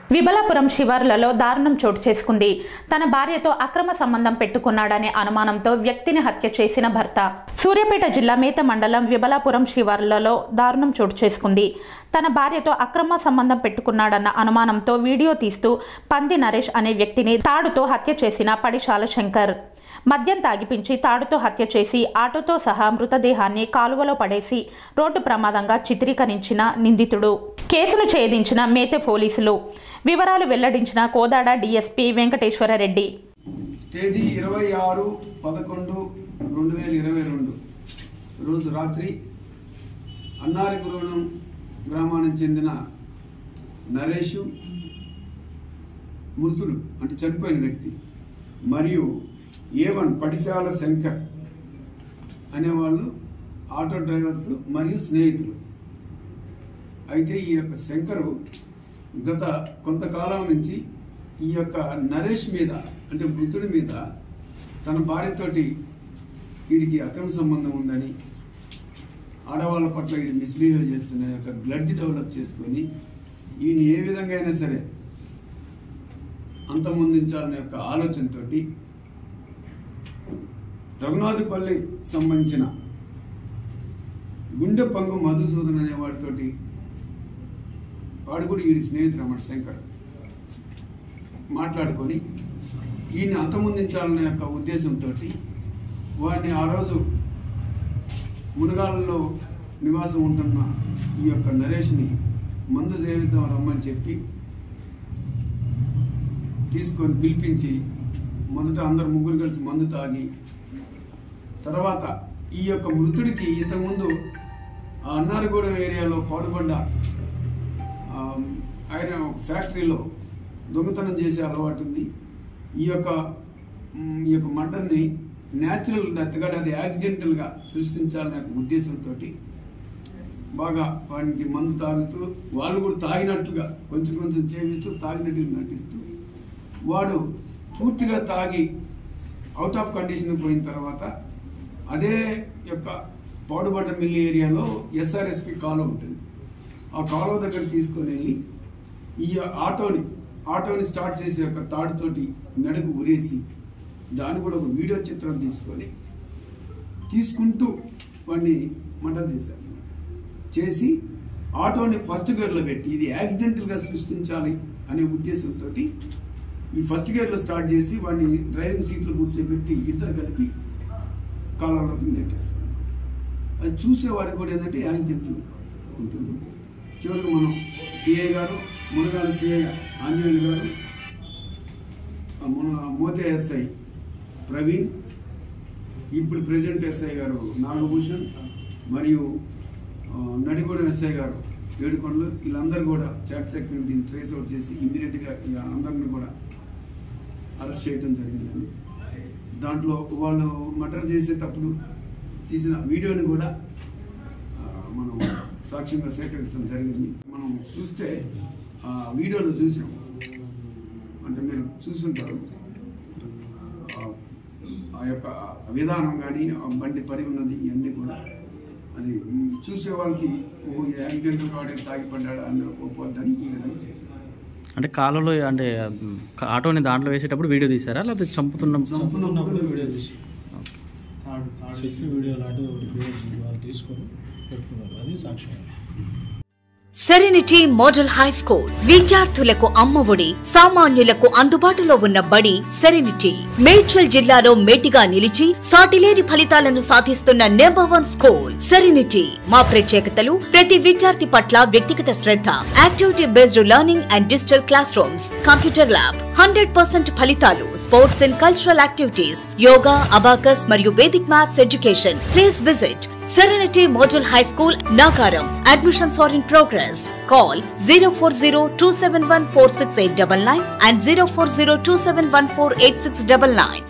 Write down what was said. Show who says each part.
Speaker 1: విబలాపురం శివార్లలో దారుణం చోటు చేసుకుంది తన భార్యతో అక్రమ సంబంధం పెట్టుకున్నాడనే అనుమానంతో వ్యక్తిని హత్య చేసిన భర్త సూర్యాపేట జిల్లా మేత మండలం విబలాపురం శివార్లలో దారుణం చోటు చేసుకుంది తన భార్యతో అక్రమ సంబంధం పెట్టుకున్నాడన్న అనుమానంతో వీడియో తీస్తూ పంది నరేష్ అనే వ్యక్తిని తాడుతో హత్య చేసిన పడిశాల శంకర్ మద్యం తాగిపించి తాడుతో హత్య చేసి ఆటోతో సహా మృతదేహాన్ని కాలువలో పడేసి రోడ్డు ప్రమాదంగా చిత్రీకరించిన నిందితుడు కేసును ఛేదించిన మేతే పోలీసులు వివరాలు వెల్లడించిన కోదాడ డీఎస్పీ వెంకటేశ్వరరెడ్డి
Speaker 2: తేదీ ఇరవై ఆరు పదకొండు రెండు వేల ఇరవై రెండు రోజు రాత్రి అన్నారగురుణం గ్రామానికి చెందిన నరేషు మృతుడు అంటే చనిపోయిన వ్యక్తి మరియు ఏ వన్ పటిశాల శంకర్ అనేవాళ్ళు ఆటో డ్రైవర్స్ మరియు స్నేహితులు అయితే ఈ యొక్క శంకరు గత కొంతకాలం నుంచి ఈ యొక్క నరేష్ మీద అంటే మృతుడి మీద తన భార్యతోటి వీడికి అక్రమ సంబంధం ఉందని ఆడవాళ్ళ పట్ల వీడు మిస్బిహేవ్ చేస్తున్న యొక్క గ్లడ్జ్ డెవలప్ చేసుకొని ఈయన ఏ విధంగా అయినా సరే అంతమొందించాలనే యొక్క ఆలోచనతోటి రఘునాథపల్లి సంబంధించిన గుండె పంగు మధుసూదన్ అనే వాడితోటి వాడు కూడా వీడి స్నేహితుడు అన్నమాట శంకర్ మాట్లాడుకొని ఈయన అంతమొందించాలనే యొక్క ఉద్దేశంతో వాడిని ఆ రోజు మునగాలలో నివాసం ఉంటున్న ఈ యొక్క నరేష్ని మందు సేవిద్దాం రమ్మని చెప్పి తీసుకొని పిలిపించి మొదట అందరు ముగ్గురు కలిసి మందు తాగి తర్వాత ఈ యొక్క మృతుడికి ఇంతకుముందు ఆ అన్నారగూడెం ఏరియాలో పాడుపడ్డ ఆ, ఆయన ఒక ఫ్యాక్టరీలో దొంగతనం చేసే అలవాటు ఉంది ఈ యొక్క మ్, ఈ యొక్క మర్డర్ని న్యాచురల్ డెత్గా అది యాక్సిడెంటల్గా సృష్టించాలనే ఒక ఉద్దేశంతో బాగా వానికి మందు తాగుతూ వాళ్ళు కూడా తాగినట్టుగా కొంచెం కొంచెం చేపిస్తూ తాగినట్టుగా నటిస్తూ వాడు పూర్తిగా తాగి అవుట్ ఆఫ్ కండిషన్ పోయిన తర్వాత అదే యొక్క పౌడబడ్డ మిల్లి ఏరియాలో ఎస్ఆర్ఎస్పి కాలువ ఉంటుంది ఆ కాలువ దగ్గర తీసుకొని వెళ్ళి ఈ ఆటోని ఆటోని స్టార్ట్ చేసే యొక్క తాడుతోటి మెడకు ఉరేసి దాన్ని కూడా ఒక వీడియో చిత్రం తీసుకొని తీసుకుంటూ వాడిని మటన్ చేశారు చేసి ఆటోని ఫస్ట్ గేర్లో పెట్టి ఇది యాక్సిడెంటల్గా సృష్టించాలి అనే ఉద్దేశంతో ఈ ఫస్ట్ గేర్లో స్టార్ట్ చేసి వాడిని డ్రైవింగ్ సీట్లో కూర్చోబెట్టి ఇద్దరు కలిపి కాలంలోకి నెట్టేస్తారు అది చూసే వారికి కూడా ఏంటంటే యాక్సిడెంట్ ఉంటుంది చివరికి మనం సిఐ గారు మునగాల సిఐ ఆంజనేయులు గారు ఆ మన మోతే ఎస్ఐ ప్రవీణ్ ఇప్పుడు ప్రెసిడెంట్ ఎస్ఐ గారు నాగభూషణ్ మరియు ఆ, నడిగూడెం ఎస్ఐ గారు ఏడుకొండలు వీళ్ళందరూ కూడా చారిత్రక దీన్ని ట్రేస్ అవుట్ చేసి ఇమ్మీడియట్గా అందరిని కూడా అరెస్ట్ చేయడం జరిగిందండి దాంట్లో వాళ్ళు మర్డర్ చేసేటప్పుడు తీసిన వీడియోని కూడా ఆ, మనం సాక్ష్యంగా సేకరించడం జరిగింది మనం చూస్తే ఆ వీడియోలో చూసాం అంటే మీరు చూసుంటారు ఆ- ఆ యొక్క విధానం కానీ ఆ బండి పడి ఉన్నది ఇవన్నీ కూడా అది మ్, చూసే వాళ్ళకి ఓ యాక్సిడెంట్ వాడే తాగి పడ్డాడు అని ఒప్పొద్దని ఈ విధంగా చేశారు
Speaker 3: అంటే కాలంలో అంటే ఉమ్, ఆటోని దాంట్లో వేసేటప్పుడు వీడియో తీసారా లేకపోతే చంపుతున్న
Speaker 2: చంపుతున్నప్పుడు
Speaker 4: వీడియో తీసి తాడు తాడు చెప్పి వీడియో లాంటి ఒకటి వీడియో వాళ్ళు తీసుకొని పెట్టుకున్నారు అది సాక్ష్యం
Speaker 5: సెరెనిటీ మోడల్ హై స్కూల్ విద్యార్థులకు అమ్మఒడి సామాన్యులకు అందుబాటులో ఉన్న బడి సెరెనిటీ మేడ్చల్ జిల్లాలో మేటిగా నిలిచి సాటిలేని ఫలితాలను సాధిస్తున్న నెంబర్ వన్ స్కూల్ సెరెనిటీ మా ప్రత్యేకతలు ప్రతి విద్యార్థి పట్ల వ్యక్తిగత శ్రద్ధ activity based learning and digital classrooms computer lab hundred percent ఫలితాలు sports and cultural activities yoga abacus మరియు Vedic maths education please visit Serenity Model High School, Nagaram. Admissions are in progress. Call 040 and 040 2714869